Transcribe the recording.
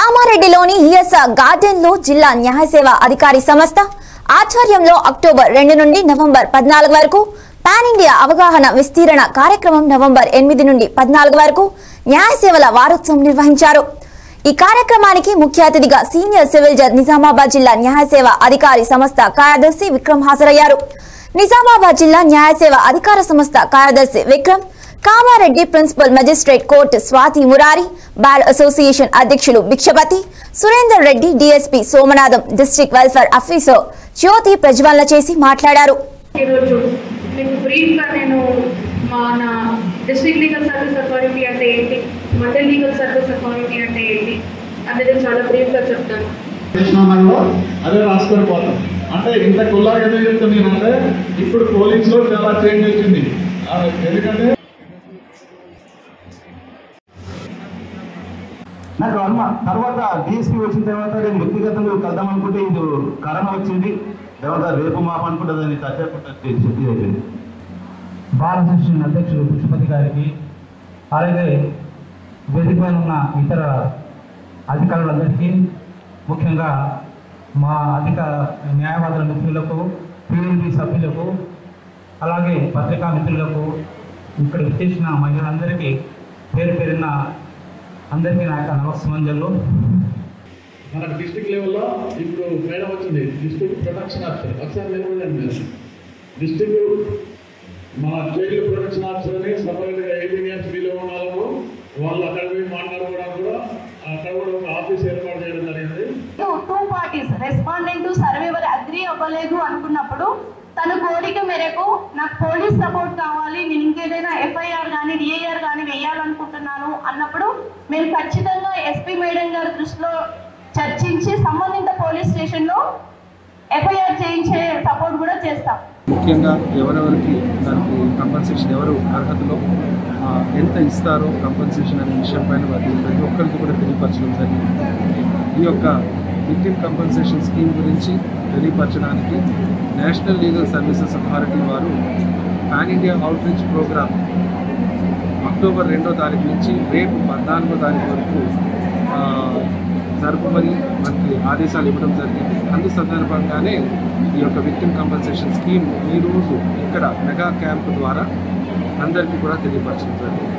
కామారెడ్డిలోని ESR garden లో జిల్లా న్యాయ సేవ అధికారి సంస్థ ఆధ్వర్యంలో అక్టోబర్ రెండు నుండి నవంబర్ పద్నాలుగు వరకు పాన్ ఇండియా అవగాహన విస్తీరణ కార్యక్రమం నవంబర్ ఎనిమిది నుండి పద్నాలుగు వరకు న్యాయ సేవల వారోత్సవం నిర్వహించారు ఈ కార్యక్రమానికి ముఖ్య అతిథిగా సీనియర్ సివిల్ జడ్జ్ నిజామాబాద్ జిల్లా న్యాయ సేవ అధికారి సంస్థ కార్యదర్శి విక్రమ్ హాజరయ్యారు నిజామాబాద్ జిల్లా న్యాయ సేవ అధికార సంస్థ కార్యదర్శి Vikram Kamareddy principal magistrate court Swathi Murari bar association అధ్యక్షులు Bhikshapathi Surender Reddy DSP Somanatham district welfare officer జ్యోతి ప్రజ్వలన చేసి మాట్లాడారు ఈరోజు మీకు బ్రీఫ్గా నేను మన డిస్ట్రిక్ట్ లీగల్ సర్వీస్ అథారిటీ అంటే ఏంటి మండల్ లీగల్ సర్వీస్ అథారిటీ అంటే ఏంటి అనేది చాలా బ్రీఫ్గా చెప్తాను చేసినామో అదే రాసుకొని పోతాం అంటే ఇంత కుల్లాగా ఎందుకు చెప్తున్నానంటే ఇప్పుడు పోలీస్ లో చాలా చేంజ్ వచ్చింది ఆ, ఎందుకంటే నాకు అమ్మ తర్వాత డిఎస్పీ వచ్చిన తర్వాత నేను వ్యక్తిగతంగా కలుద్దాం అనుకుంటే ఇది కరోనా వచ్చింది తర్వాత రేపు మాప అనుకుంటే దాన్ని తప్పకుండా చెప్పి అయిపోయింది బాల అసోసియేషన్ అధ్యక్షులు పుష్పతి గారికి అలాగే వేదిక పైన ఉన్న ఇతర అధికారులందరికీ ముఖ్యంగా మా అధిక న్యాయవాదుల మిత్రులకు పిఎల్పి సభ్యులకు అలాగే పత్రికా మిత్రులకు ఇక్కడ విచ్చేసిన మహిళలందరికీ పేరు పేరున అందరికీ నా యొక్క నమస్సమంజలు మన డిస్ట్రిక్ట్ లెవెల్లో ఇప్పుడు మేడం వచ్చింది డిస్ట్రిక్ట్ ప్రొటెక్షన్ ఆఫీసర్ ఒకసారి నిలబడండి మీరు డిస్ట్రిక్ట్ మన జైలు ప్రొటెక్షన్ ఆఫీసర్ అని సపరేట్గా ఏబినియన్స్ వీళ్ళు ఉన్నాము వాళ్ళు అక్కడ పోయి మాట్లాడుకోవడానికి కూడా అక్కడ కూడా ఒక ఆఫీస్ ఏర్పాటు చేయడం జరిగింది two parties respondent surveyor agree అవ్వలేదు అనుకున్నప్పుడు తన కోరిక మేరకు నాకు పోలీస్ సపోర్ట్ కావాలి నేను ఇంకేదైనా ఎఫ్ఐఆర్ కానీ డిఐఆర్ కానీ వేయాలనుకుంటున్నాను అన్నప్పుడు మేము ఖచ్చితంగా ఎస్పీ మేడం గారి దృష్టిలో చర్చించి సంబంధిత పోలీస్ స్టేషన్లో ఎఫ్ఐఆర్ చేయించే సపోర్ట్ కూడా చేస్తాం ముఖ్యంగా ఎవరెవరికి దానికి కంపన్సేషన్ ఎవరు అర్హతలో ఆ, ఎంత ఇస్తారో కంపన్సేషన్ అనే విషయం పైన వాటి ప్రతి ఒక్కరికి కూడా తెలియపరచడం జరిగింది ఈ యొక్క విక్టిమ్ కంపన్సేషన్ స్కీమ్ గురించి తెలియపరచడానికి నేషనల్ లీగల్ సర్వీసెస్ అథారిటీ వారు pan India outreach programme October రెండో తారీఖు నుంచి రేపు పద్నాలుగో తారీఖు వరకు ఆ, జరుపుమని మనకి ఆదేశాలు ఇవ్వడం జరిగింది అందు సందర్భంగానే ఈ యొక్క విక్టిమ్ కంపన్సేషన్ స్కీమ్ ఈరోజు ఇక్కడ మెగా క్యాంప్ ద్వారా అందరికీ కూడా తెలియపరచడం జరిగింది